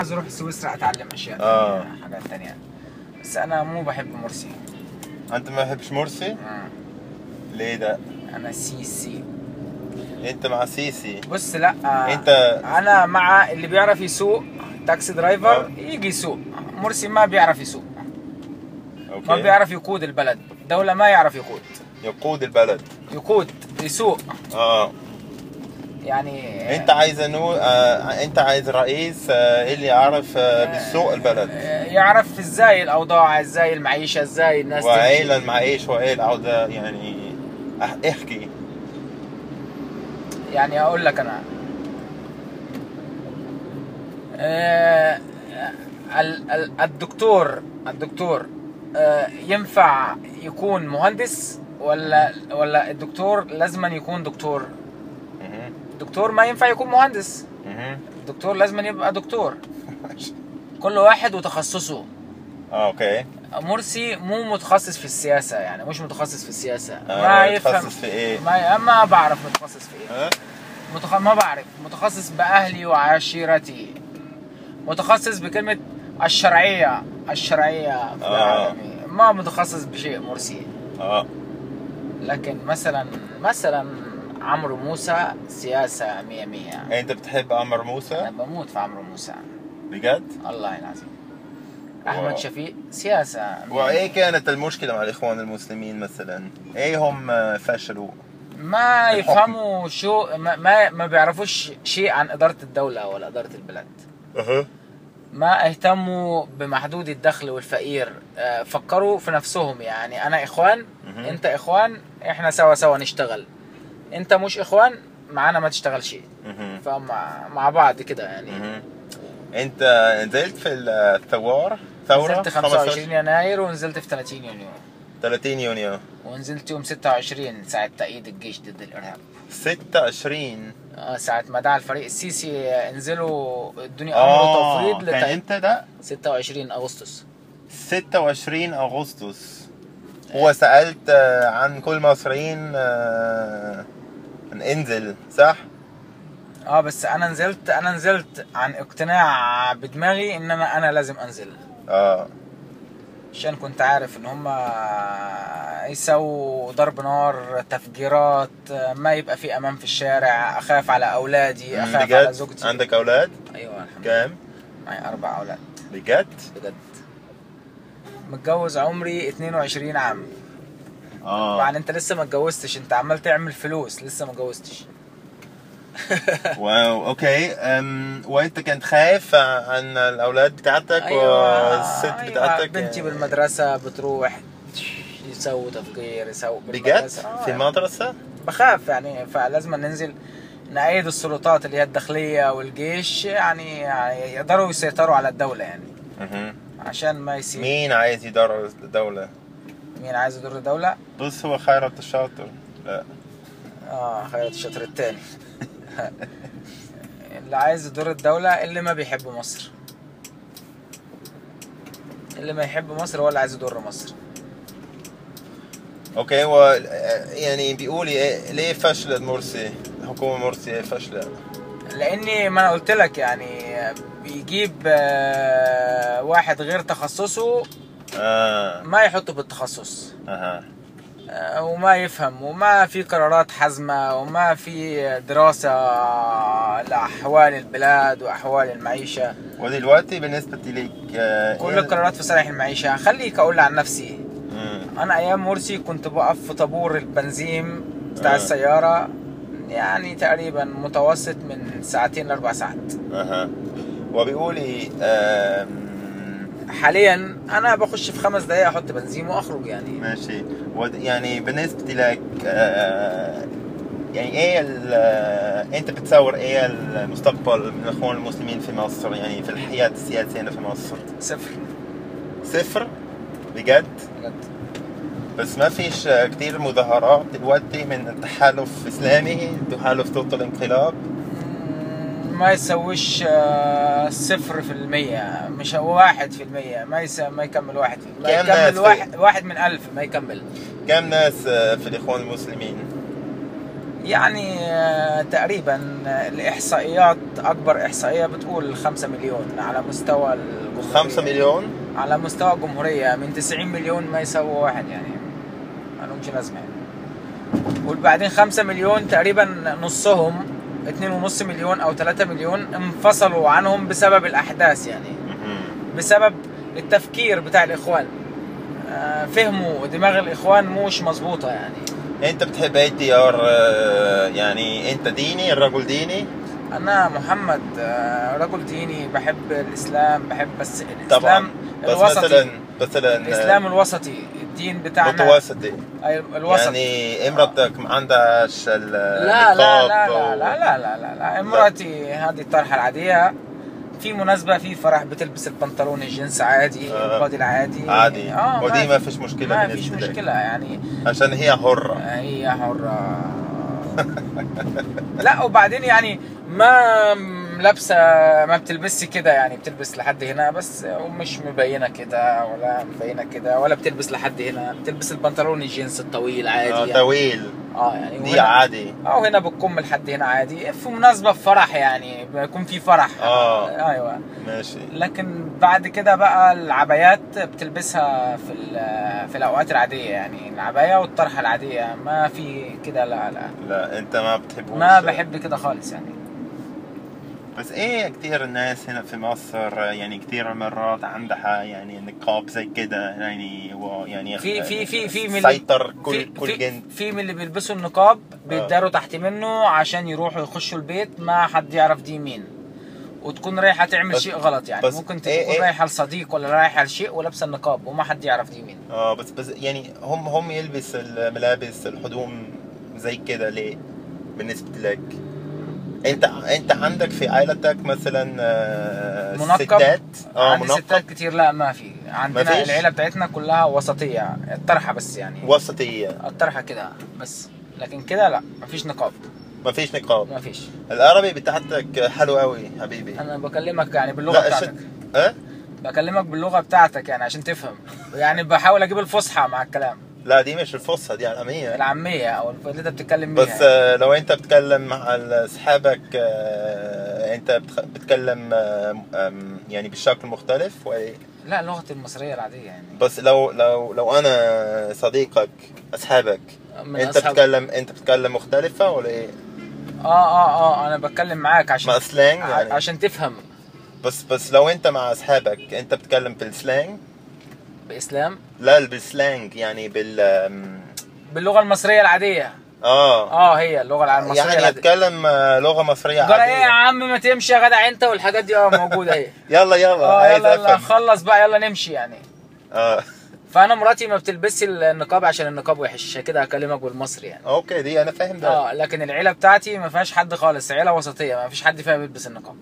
عايز اروح سويسرا اتعلم اشياء آه. تانية، حاجات تانية بس انا مو بحب مرسي انت ما بحبش مرسي آه. ليه ده انا سيسي انت مع سيسي بص لا آه، انت انا مع اللي بيعرف يسوق تاكسي درايفر آه. يجي يسوق مرسي ما بيعرف يسوق ما اوكي بيعرف يقود البلد دولة ما يعرف يقود يقود البلد يقود يسوق اه يعني انت عايز نو آه انت عايز رئيس آه اللي يعرف آه بالسوق البلد آه، يعرف ازاي الاوضاع ازاي المعيشة ازاي الناس وايه تمشي. المعيش وايه العودة يعني أح- احكي يعني اقول لك انا آه، ال- ال- الدكتور الدكتور آه، ينفع يكون مهندس ولا ولا الدكتور لازما يكون دكتور مهم. الدكتور ما ينفع يكون مهندس مهم. الدكتور لازما يبقى دكتور كل واحد وتخصصه اه اوكي مرسي مو متخصص في السياسة يعني مش متخصص في السياسة آه، ما يفهم متخصص في ايه؟ ما ما بعرف متخصص في ايه ها متخ... ما بعرف متخصص بأهلي وعشيرتي متخصص بكلمة الشرعية الشرعية في آه. العالمي. ما متخصص بشيء مرسي اه لكن مثلا مثلا عمرو موسى سياسة مية مية انت بتحب عمر أنا موسى بموت في عمرو موسى بجد؟ الله العظيم واو. أحمد شفيق سياسة مية وايه كانت المشكلة مع الاخوان المسلمين مثلا؟ ايه هم آه، فشلوا؟ ما الحكم. يفهموا شو ما, ما ما بيعرفوش شيء عن إدارة الدولة ولا إدارة البلد اها ما اهتموا بمحدود الدخل والفقير آه، فكروا في نفسهم يعني انا اخوان مهم. انت اخوان احنا سوا سوا نشتغل انت مش اخوان معانا ما تشتغلش مهم. فمع مع بعض كده يعني مهم. انت نزلت في الثوار ثورة نزلت 25 يناير ونزلت في 30 يونيو 30 يونيو ونزلت يوم 26 ساعة تأييد الجيش ضد الإرهاب 26 آه، ساعة ما دعا الفريق السيسي آه، انزلوا ادوني امر اه تفويض كان لتأييد امتى ده؟ 26 اغسطس 26 اغسطس وسألت آه، عن كل المصريين آه، انزل صح؟ اه بس انا نزلت انا نزلت عن اقتناع بدماغي ان انا انا لازم انزل اه عشان كنت عارف ان هم يسووا ضرب نار تفجيرات ما يبقى في امان في الشارع اخاف على اولادي اخاف على بجد؟ زوجتي عندك اولاد؟ ايوه الحمد لله كام؟ معي اربع اولاد بجد؟ بجد متجوز عمري 22 عام اه طبعا انت لسه ما اتجوزتش انت عمال تعمل فلوس لسه ما اتجوزتش واو اوكي أم وانت كنت خايف عن الاولاد بتاعتك والست أيوة. بتاعتك بنتي بالمدرسة بتروح يسووا تفجير يسووا بجد بالمدرسة. آه، في المدرسة بخاف يعني فلازم ننزل نأيد السلطات اللي هي الداخلية والجيش يعني, يعني يقدروا يسيطروا على الدولة يعني مهم. عشان ما يصير مين, مين عايز يدرس الدولة مين عايز يضر الدولة؟ بص هو خيرت الشاطر لا اه خيرت الشطر التاني اللي عايز يضر الدولة اللي ما بيحب مصر اللي ما يحب مصر هو اللي عايز يضر مصر اوكي و يعني بيقولي إيه ليه فشلت مرسي الحكومة مرسي ليه فشلت لاني ما انا قلت لك يعني بيجيب آه، واحد غير تخصصه اه ما يحطه بالتخصص اها آه، وما يفهم وما في قرارات حازمة وما في دراسة لأحوال البلاد وأحوال المعيشة ودلوقتي بالنسبة لك آه، كل إيه- القرارات في صالح المعيشة خليك أقول عن نفسي مم. أنا أيام مرسي كنت بقف في طابور البنزين بتاع آه. السيارة يعني تقريبا متوسط من ساعتين لأربع ساعات اها وبيقولي آم، حاليا أنا بخش في خمس دقايق أحط بنزين وأخرج يعني ماشي ود- يعني بالنسبة لك آه، يعني ايه ال- آه، انت بتصور ايه المستقبل من الاخوان المسلمين في مصر يعني في الحياة السياسية هنا في مصر صفر صفر بجد بجد بس ما فيش آه، كتير مظاهرات دلوقتي من التحالف الاسلامي تحالف ضد الانقلاب مم، ما يسويش آه، صفر في المية مش هو واحد في المية ما يس... ما يكمل واحد في المية ما كام ناس يكمل في- واحد واحد من ألف ما يكمل كم ناس آه، في الاخوان المسلمين يعني آه، تقريبا الاحصائيات اكبر احصائيه بتقول 5 مليون على مستوى الجمهوريه 5 مليون على مستوى الجمهوريه من 90 مليون ما يسووا واحد يعني ما لهمش لازمه يعني وبعدين 5 مليون تقريبا نصهم 2.5 مليون او 3 مليون انفصلوا عنهم بسبب الاحداث يعني مهم. بسبب التفكير بتاع الاخوان آه، فهموا دماغ الاخوان مش مظبوطه يعني انت بتحب اي دي ار آه، يعني انت ديني الرجل ديني انا محمد آه، رجل ديني بحب الاسلام بحب بس طبعا الاسلام بس الوسطي مثلا مثلا آه، الاسلام الوسطي الدين بتاعنا متوسطي أي الوسط يعني امرأتك ما عندهاش ال- لا لا لا النقاب لا و- لا لا لا لا, لا. امرأتي هذه الطرحة العادية في مناسبة في فرح بتلبس البنطلون الجينز عادي آه. البادي العادي عادي اه ودي ما في- فيش مشكلة ما بالنسبة فيش لك. مشكلة يعني عشان هي حرة هي حرة لا وبعدين يعني ما لابسة ما بتلبسش كده يعني بتلبس لحد هنا بس ومش مبينة كده ولا مبينة كده ولا بتلبس لحد هنا بتلبس البنطلون الجينز الطويل عادي آه يعني. طويل اه يعني دي وهنا- عادي اه هنا بتكم لحد هنا عادي في مناسبة في فرح يعني بيكون في فرح آه. ايوه ماشي لكن بعد كده بقى العبايات بتلبسها في ال- في الاوقات العادية يعني العباية والطرحة العادية ما في كده لا لا لا انت ما بتحبوش ما بحب كده خالص يعني بس ايه كثير الناس هنا في مصر يعني كثير مرات عندها يعني نقاب زي كده يعني و يعني في في في في من سيطر كل في كل في, جن في من اللي بيلبسوا النقاب بيتداروا تحت منه عشان يروحوا يخشوا البيت ما حد يعرف دي مين وتكون رايحه تعمل بس- شيء غلط يعني بس ممكن إيه- تكون إيه؟ رايحه لصديق ولا رايحه لشيء ولابسه النقاب وما حد يعرف دي مين اه بس بس يعني هم هم يلبس الملابس الهدوم زي كده ليه بالنسبة لك انت انت عندك في عائلتك مثلا آه، منقب ستات اه عندي ستات منقب كتير لا ما في عندنا مفيش؟ العيله بتاعتنا كلها وسطيه الطرحه بس يعني وسطية الطرحه كده بس لكن كده لا مفيش نقاب ما فيش نقاب مفيش العربي بتاعتك حلو قوي حبيبي انا بكلمك يعني باللغه لا بتاعتك شد... اه بكلمك باللغه بتاعتك يعني عشان تفهم يعني بحاول اجيب الفصحى مع الكلام لا دي مش الفصحى دي عالمية العاميه او اللي انت بتتكلم بيها بس يعني. آه، لو انت بتتكلم مع اصحابك آه، انت بتخ- بتتكلم آه، آم، يعني بشكل مختلف ولا لا لغتي المصريه العاديه يعني بس لو لو لو انا صديقك اصحابك من انت أصحاب- بتتكلم انت بتتكلم مختلفة ولا ايه؟ اه اه اه انا بتكلم معاك عشان مع سلانج ع- يعني عشان تفهم بس بس لو انت مع اصحابك انت بتتكلم بالسلانج باسلام لا بالسلانج يعني بال آم، باللغه المصريه العاديه اه اه هي اللغه الع- المصريه يعني العاديه اتكلم آه، لغة مصرية قال ايه يا عادية عم ما تمشي يا جدع انت والحاجات دي اه موجوده اهي يلا يلا اه عايز يلا يلا افهم خلص بقى يلا نمشي يعني اه فانا مراتي ما بتلبسش النقاب عشان النقاب وحش عشان كده هكلمك بالمصري يعني اوكي دي انا فاهم ده اه لكن العيله بتاعتي ما فيهاش حد خالص عيله وسطيه ما فيش حد فيها بيلبس النقاب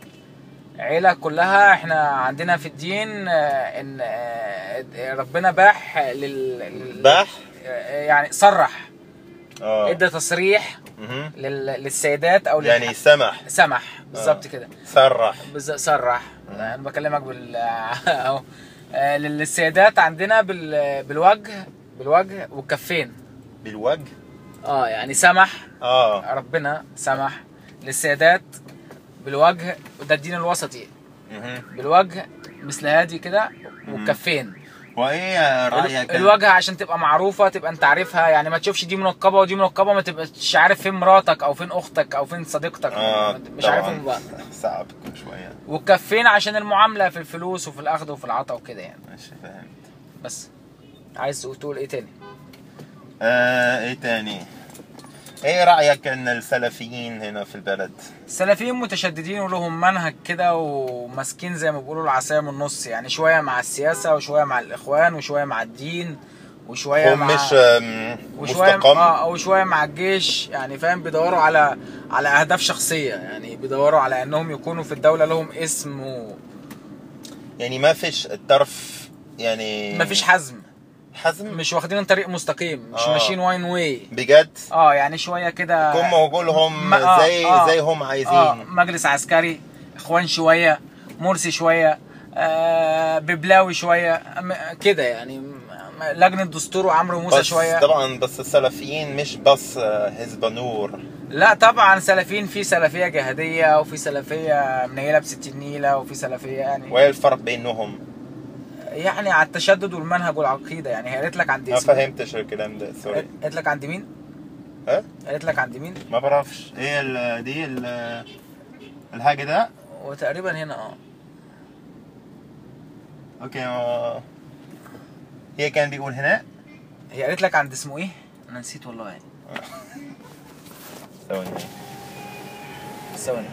عيله كلها احنا عندنا في الدين آه، ان آه، ربنا باح لل لل- باح آه، يعني صرح اه ادى تصريح مهم. لل- للسيدات او يعني للح- سمح سمح بالظبط آه. كده صرح بز- صرح انا بكلمك بال اهو آه، للسيدات عندنا بال... بالوجه بالوجه والكفين بالوجه اه يعني سمح اه ربنا سمح للسيدات بالوجه وده الدين الوسطي مهم. بالوجه مثل هادي كده والكفين وايه رايك الوجه عشان تبقى معروفه تبقى انت عارفها يعني ما تشوفش دي منقبه ودي منقبه ما تبقاش عارف فين مراتك او فين اختك او فين صديقتك اه مش طبعاً. عارفهم بقى صعب كل شويه والكفين عشان المعامله في الفلوس وفي الاخذ وفي العطاء وكده يعني ماشي فهمت بس عايز تقول ايه تاني آه ايه تاني ايه رايك ان السلفيين هنا في البلد السلفيين متشددين ولهم منهج كده وماسكين زي ما بيقولوا العصايه من النص يعني شويه مع السياسه وشويه مع الاخوان وشويه مع الدين وشويه هم مع مش آم، وشويه مستقم اه او شويه مع الجيش يعني فاهم بيدوروا على على اهداف شخصيه يعني بيدوروا على انهم يكونوا في الدوله لهم اسم و... يعني ما فيش الطرف يعني مفيش حزم حزم مش واخدين طريق مستقيم مش آه. ماشيين واين واي بجد اه يعني شويه كده هم موجولهم ما- آه، زي آه. زي هم اه عايزين مجلس عسكري اخوان شويه مرسي شويه آه ببلاوي شويه م- كده يعني م- لجنه دستور وعمرو موسى بس شويه طبعا بس السلفيين مش بس آه، حزب نور لا طبعا سلفيين في سلفيه جهاديه وفي سلفيه منيله بستين نيله وفي سلفيه يعني وايه الفرق بينهم؟ يعني على التشدد والمنهج والعقيده يعني هي قالت لك عند ما اسم فهمتش الكلام ده سوري قالت لك عند مين؟ ها؟ قالت لك عند مين؟ ما بعرفش ايه ال- دي ال- الحاجة ده؟ وتقريبا هنا اه اوكي ما هي كان بيقول هنا هي قالت لك عند اسمه ايه؟ انا نسيت والله يعني ثواني ثواني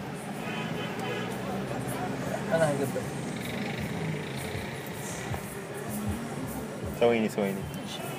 انا هجيب لك ثواني ثواني ماشي.